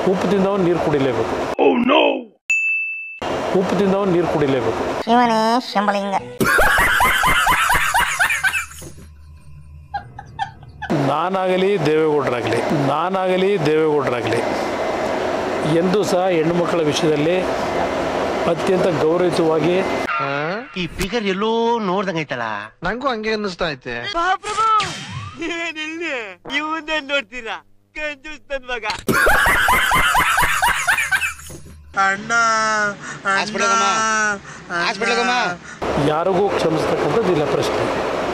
ಉಪ್ಪು ತಿಂದವನು ನೀರು ಕುಡಿಲೇಬೇಕು ಉಪ್ಪು ತಿಂದವನು ನೀರು ಕುಡಿಲೇಬೇಕು ಶಿವನೇ ಶಂಬಲಿಂಗ ನಾನಾಗಲಿ ದೇವೇಗೌಡರಾಗಲಿ ನಾನಾಗಲಿ ದೇವೇಗೌಡರಾಗಲಿ ಎಂದೂ ಸಹ ಹೆಣ್ಣುಮಕ್ಕಳ ವಿಷಯದಲ್ಲಿ ಅತ್ಯಂತ ಗೌರವಿತವಾಗಿ ಈ ಫಿಗರ್ ಎಲ್ಲೋ ನೋಡ್ದಂಗೈತಲ್ಲ ನಂಗೂ ಹಂಗೆ ಅನ್ನಿಸ್ತಾ ಐತೆ ಯಾರಿಗೂ ಕ್ಷಮಿಸ್ತಕ್ಕಂಥದ್ದು ಇಲ್ಲ ಪ್ರಶ್ನೆ